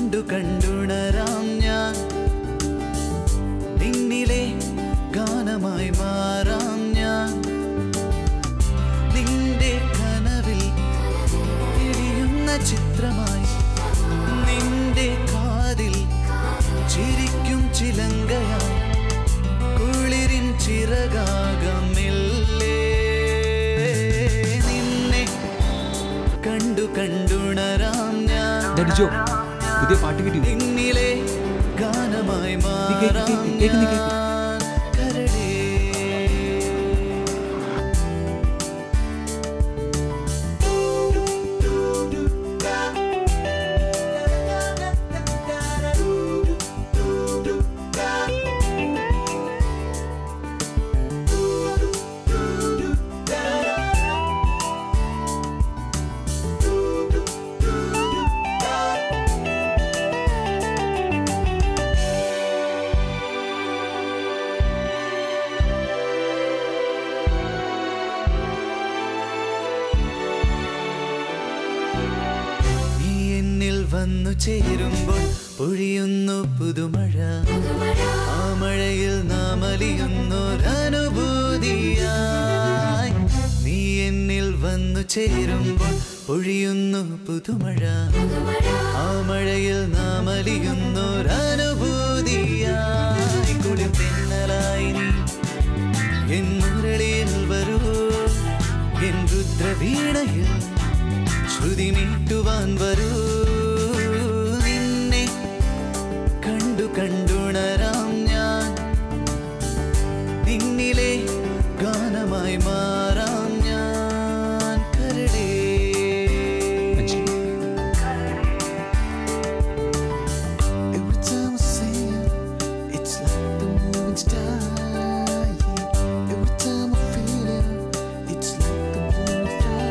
കണ്ടു കണ്ടുണരാം ഞാൻ നിന്നിലെ ഗാനമായി മാറാം ഞാൻ നിന്റെ കനവിൽ എരിയുന്ന ചിത്രമായി നിന്റെ കാതിൽ ചിരിക്കും ചിലങ്കയായി കുളിരിൻ ചിറകാകമില്ലേ നിന്നെ കണ്ടു കണ്ടുണരാം ഞാൻ ഡഡിജോ പുതിയ പാട്ട് കിട്ടി നിന്നിലെ ഗാനമായി നീ കേക്ക്, കേക്ക്, മാറാം കേക്ക്, നീ കേക്ക്. ഞാൻ കരടേ നീ എന്നിൽ വന്നു ചേരുമ്പോൾ പൊഴിയുന്നു പുതുമഴ ആ മഴയിൽ നാം അലിയുന്നൊരനുഭൂതിയായി നീ എന്നിൽ വന്നു ചേരുമ്പോൾ പൊഴിയുന്നു പുതുമഴ ആ മഴയിൽ നാം അലിയുന്നൊരനുഭൂതിയായി കുളിർ തെന്നലായി നീ എൻ മുരളിയിൽ വരൂ എൻ രുദ്രവീണയിൽ ശ്രുതി മീട്ടുവാൻ വരൂ നിന്നെ കണ്ടു കണ്ടുണരാം ഞാൻ നിന്നിലെ ഗാനമായി മാറാം ഞാൻ കരടേ Every time I see you, it's like the moving star. yeah. Every time I feel you, it's like the moving star.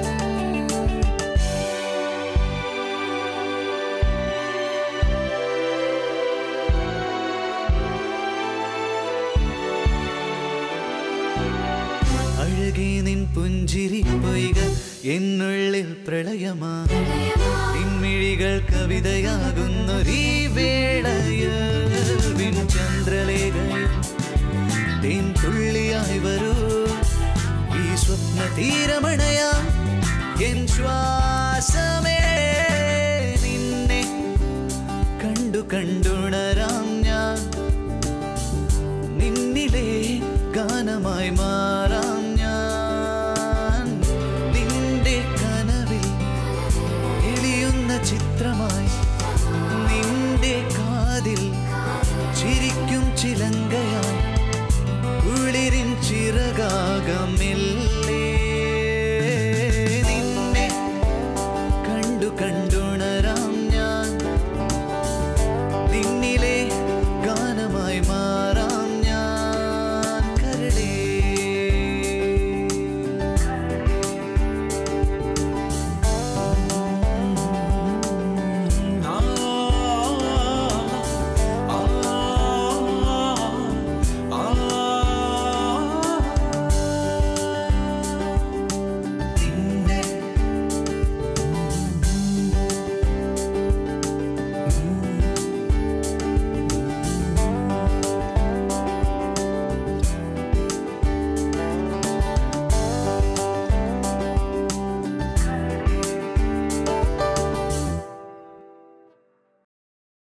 അഴകേ നിൻ പുഞ്ചിരി പൊയ്ക എന്നുള്ളിൽ പ്രളയമാ നിൻമിഴികൾ കവിതയാകുന്നൊരീ വേളയിൽ വിൻ ചന്ദ്രലേഖയിൽ തേൻ തുള്ളിയായി വരൂ ഈ സ്വപ്ന തീരമണയാ എൻ ശ്വാസമേ